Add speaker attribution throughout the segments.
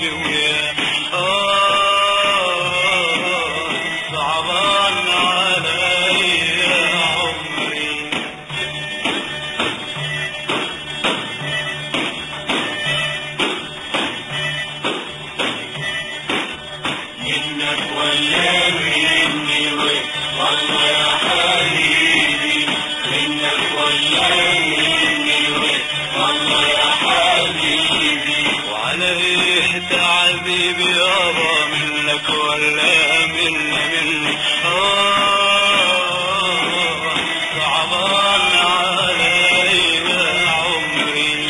Speaker 1: حبيبي ويا آه صعبان عليا عمري منك ولا مني والله يا حبيبي منك ولا مني والله يا حبيبي وعلى ايه تعذيبي يابا منك ولا مني مني آه صعبان عليا عمري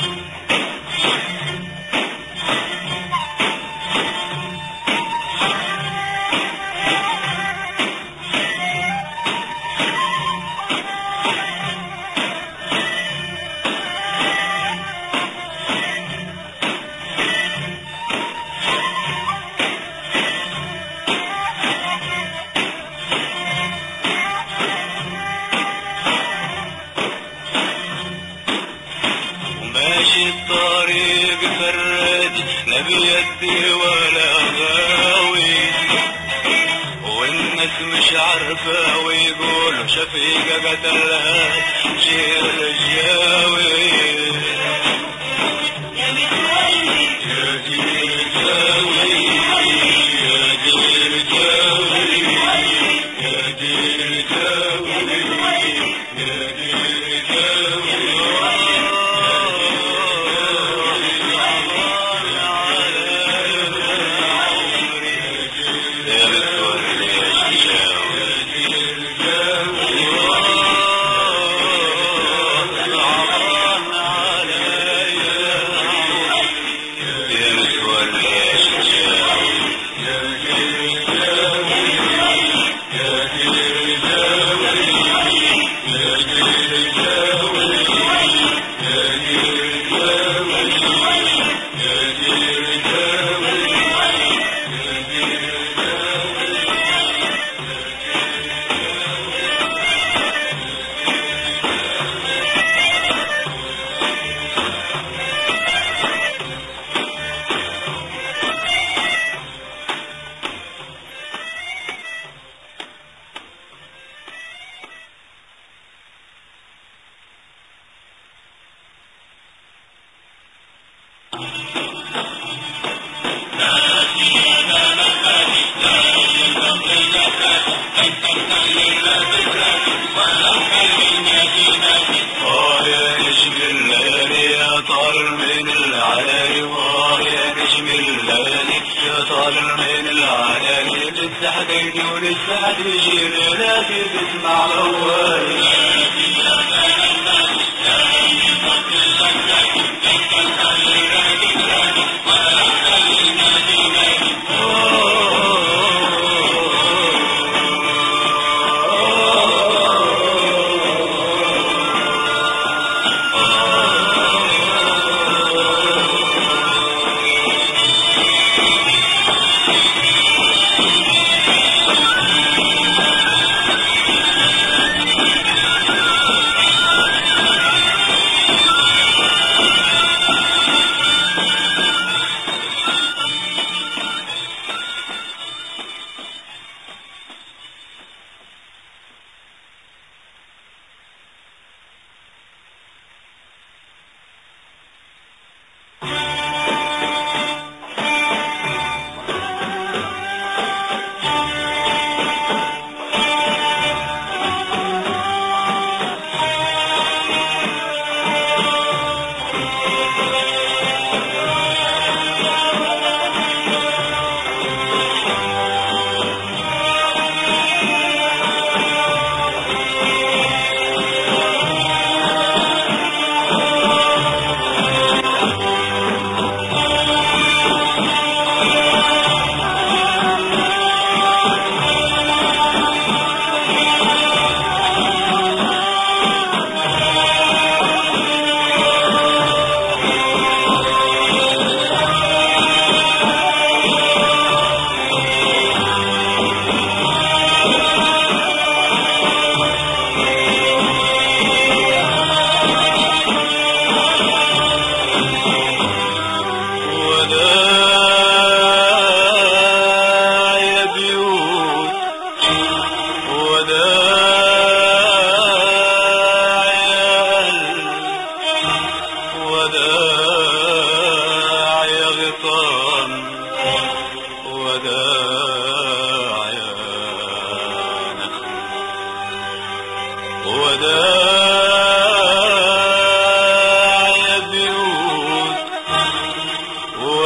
Speaker 1: وماشي الطريق فردي لا بيدي ولا غاوي والناس مش عارفة ويقولوا شفيقة قتلها شير الجاوي يا دير جاوي يا دير جاوي يا دير جاوي يا دير آه يا نجم الليالي يا طال من العلالي وآه يا نجم الليالي يا طال من العلالي لسه حتجي ولسه حتجي ليلاتي تسمع موالي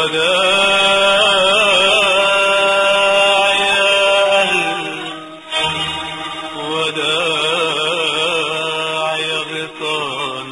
Speaker 1: وداع يا أهل وداع يا غيطان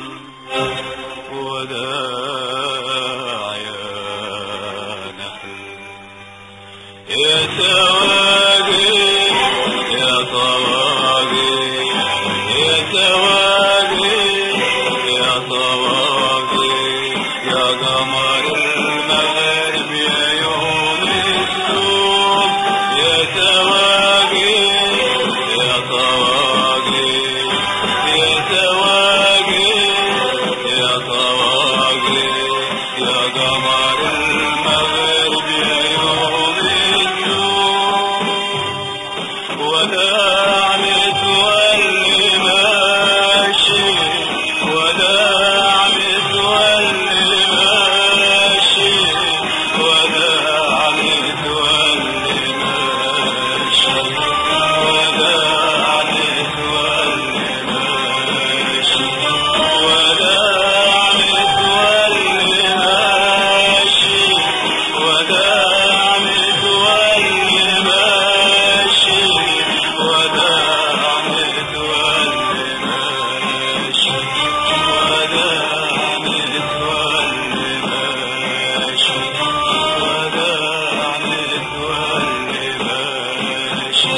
Speaker 1: وداع يا نحل يا تواقي يا طواقي يا تواقي يا طواقي يا قمر المغرب يا يوم السوق يا تواقي يا طواقي يا تواقي يا طواقي يا قمر المغرب يا يوم السوق ولا عمت واللي ماشي ولا عمت واللي ماشي ولا عمت واللي ماشي ولا عمت واللي ماشي ولا عمت واللي ماشي ولا عمت واللي ماشي ولا عمت واللي ماشي ولا عمت واللي ماشي ولا عمت واللي ماشي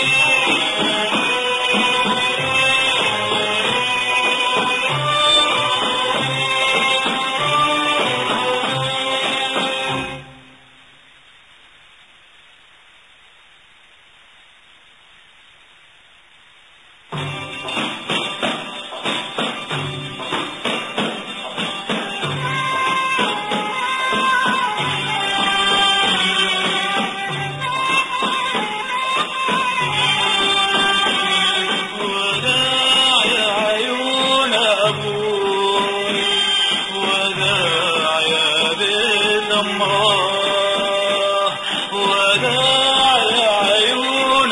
Speaker 1: وداع يا عيون أبوي وداع يا بيت الله وداع يا عيون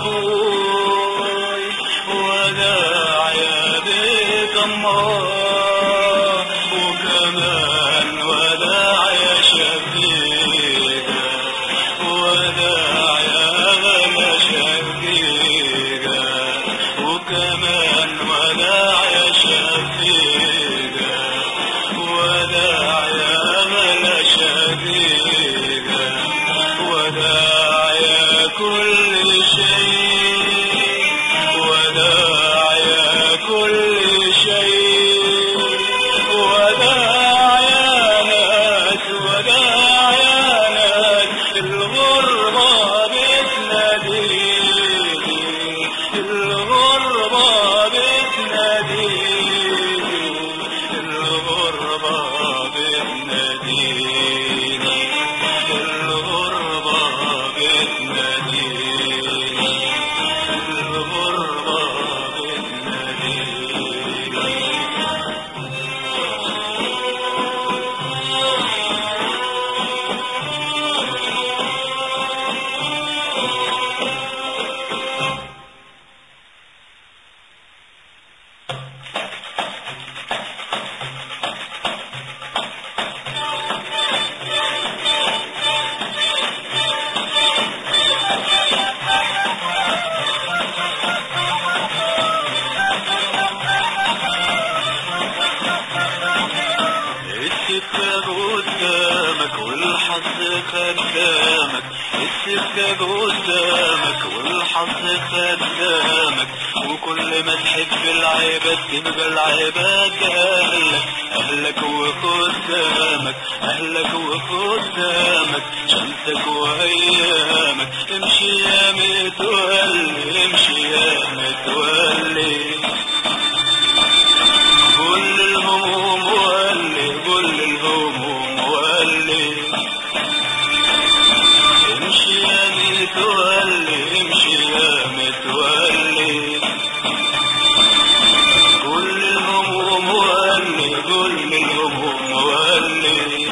Speaker 1: أبوي وداع يا بيت الله وكمان وداع يا شفيقة وداع يا غلا شفيقة وكمان وداع يا شفيقة وداع يا غلا شفيقة وداع يا كل شيء وداع يا كل شيء وداع يا ناس وداع يا ناس الغربة بتناديني الغربة بتناديني الغربة بتناديني الغربة بتناديني الغربة بتناديني السكة قدامك والحظ خدامك السكة قدامك والحظ خدامك وكل ما تحب العباد تبقى العباد أهلك أهلك وخدامك أهلك وخدامك شمسك وأيامك امشي يا متولي امشي يا متولي كل الهموم ولي كل الهموم ولي امشي يا متولي امشي يا متولي كل الهموم ولي كل الهموم ولي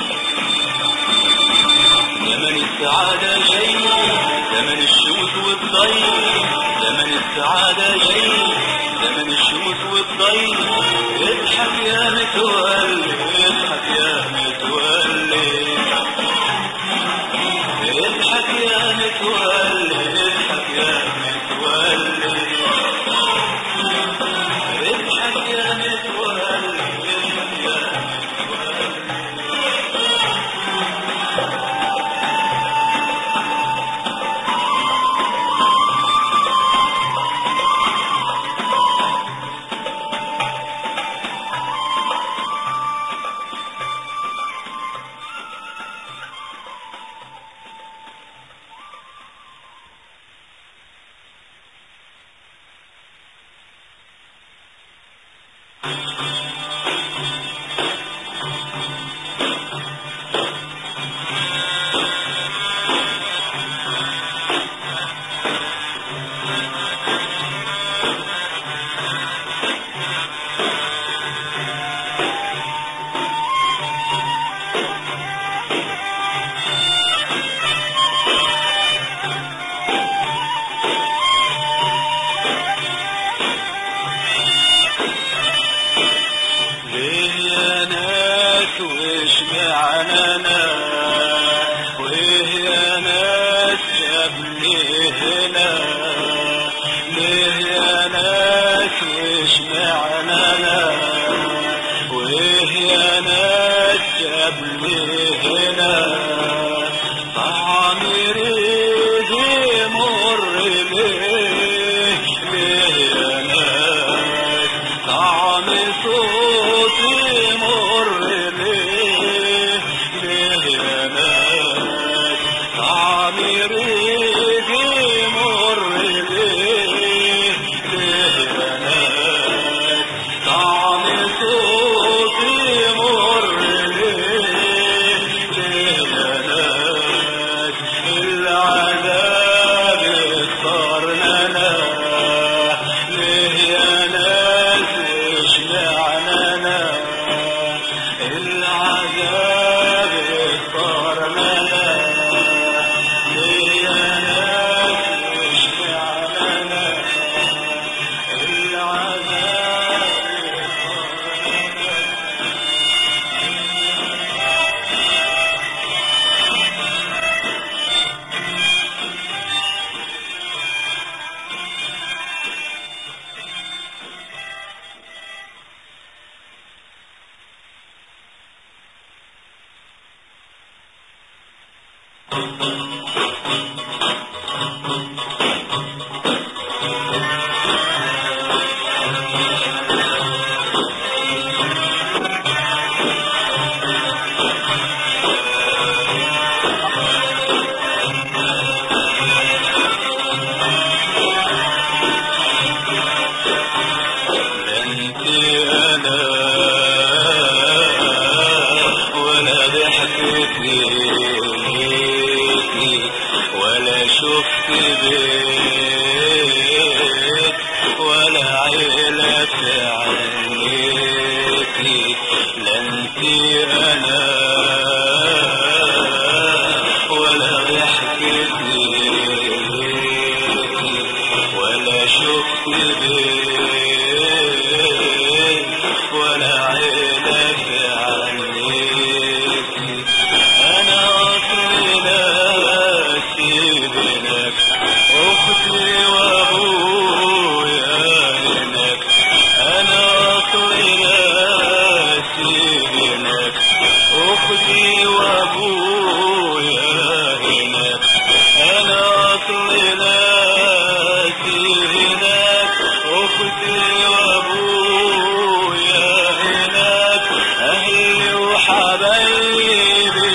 Speaker 1: زمن السعادة جاي زمن الشمس والضيق زمن السعادة جاي زمن الشمس والضيق اضحك يا متولي اضحك يا متولي يريد يمر ليه ليه يا ناس طعم صوتي يمر ليه ليه يا ناس العذاب اختار لنا ليه يا ناس اشمعنى انا العذاب اختار لنا ليه يا ناس اشمعنى انا العذاب اختار لنا انت انا ولا ضحكتي ولا شفت بيت ولا عيلة في عينيكي لا انت انا ولا ضحكتي ولا شفت بيت ولا عيلة في عينيكي انا اصلي ناسي بنك اختي وابويا هناك انا اصلي ناسي بنك اختي وابويا هناك انا اصلي ناسي هناك اختي وابويا هناك اهلي وحبايبي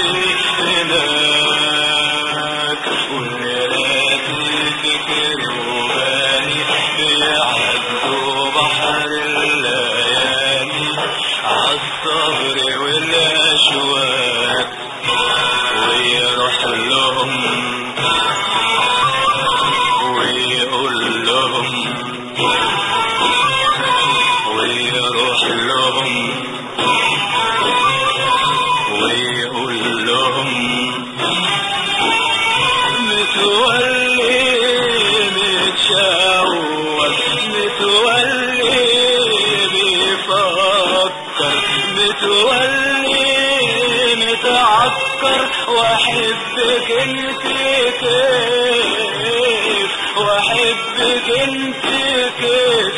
Speaker 1: هناك وليلاتي فكر وبالي بيعدوا بحر الليالي عالصبر والاشواق ويروح لهم ويقول لهم ويروح لهم ويقول لهم متولي متشوق متولي بيفكر متولي متعكر واحبك انت كيف واحبك انت كيف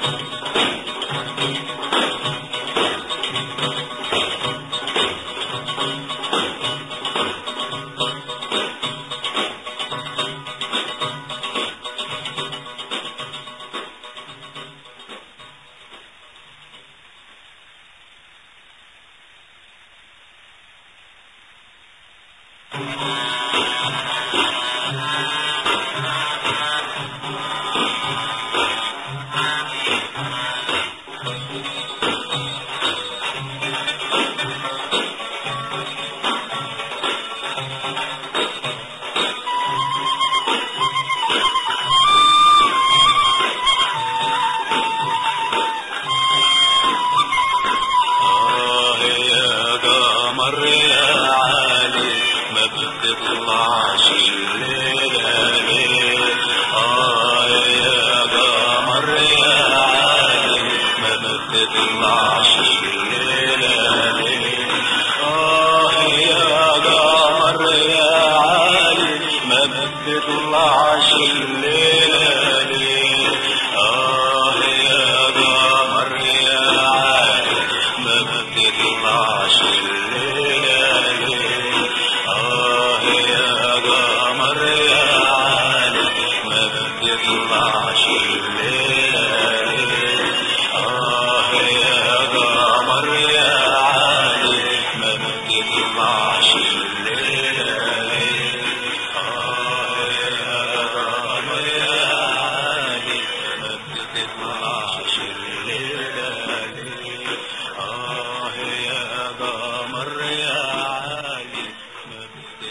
Speaker 1: آه يا قمر يا عالي ما بتطلعش الليلة ليه آه يا قمر يا عالي ما بتطلعش الليلة ليه آه يا قمر يا عالي ما بتطلعش الليلة ليه آه يا قمر يا عالي ما بتطلعش الليلة ليه آه يا قمر يا عالي ما بتطلعش الليلة ليه آه يا قمر يا عالي ما بتطلعش الليلة ليه آه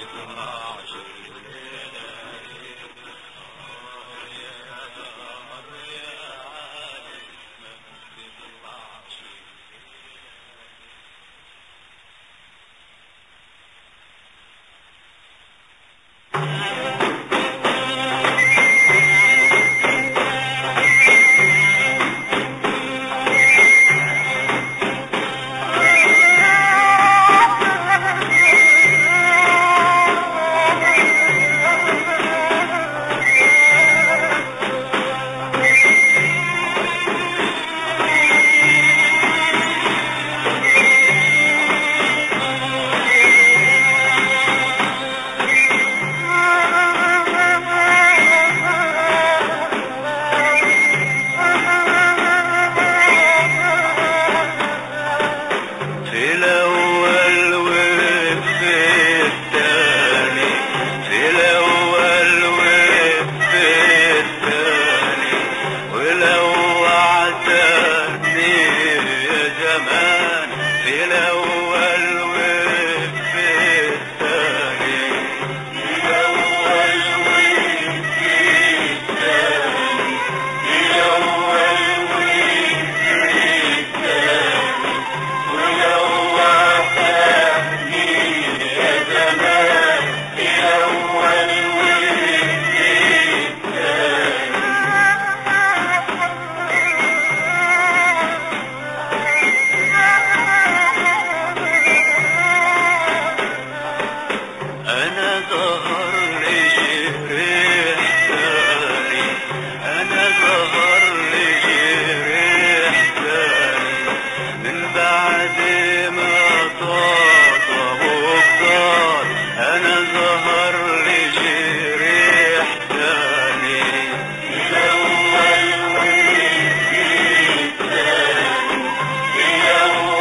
Speaker 1: بتطلعش في الأول وفي الثاني في الأول وفي الثاني ولو وعدتني يا زمان في الأول وفي الثاني في الأول وفي الثاني في الأول وفي الثاني ولو وعدتني يا زمان في الأول وفي الثاني أنا ظهر لي جريح ثاني أنا ظهر لي جريح ثاني من بعد ما طاطا وقطار أنا ظهر لي جريح ثاني الأول والثاني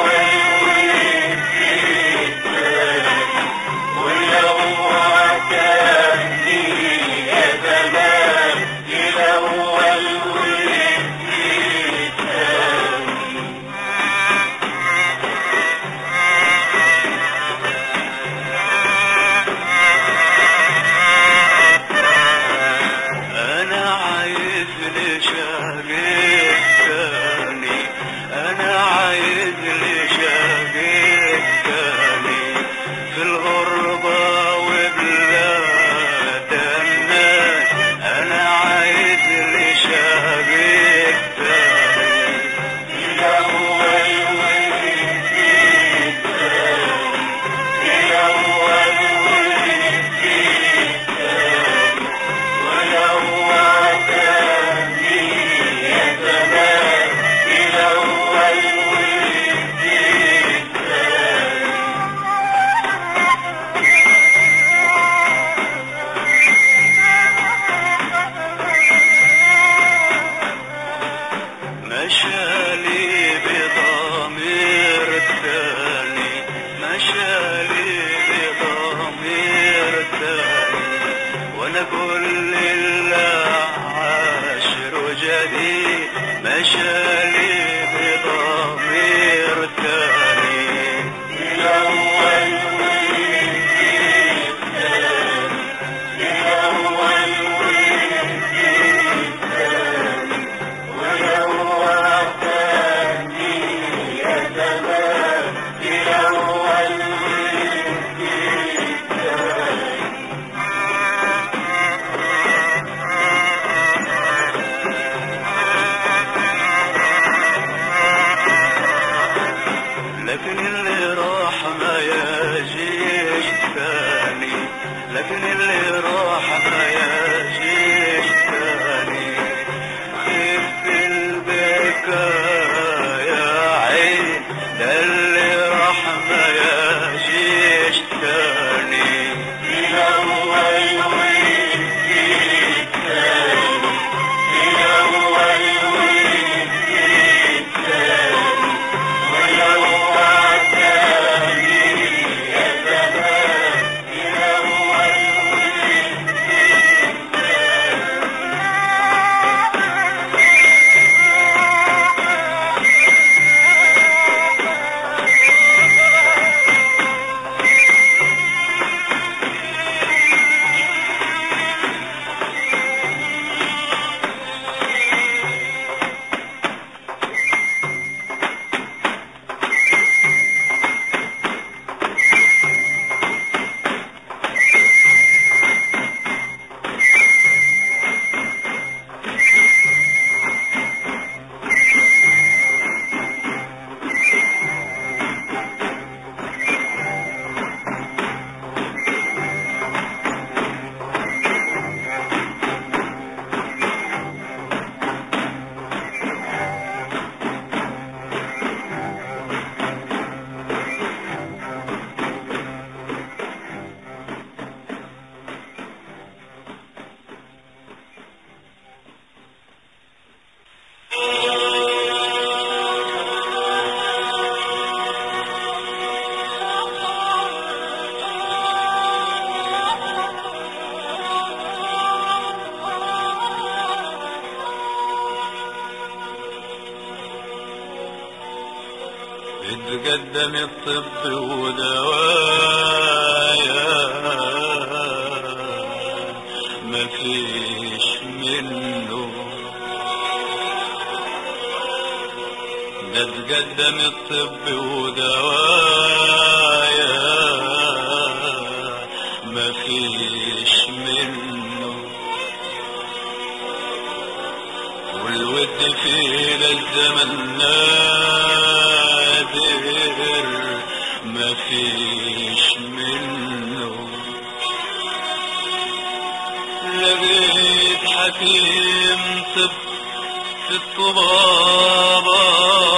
Speaker 1: الأول والثاني ولو وعدتني تقدم الطب ودوايا مفيش منه ده تقدم الطب ودوايا مفيش منه والود في ذا الزمن نادر مفيش منه لقيت حكيم طب في الطبابة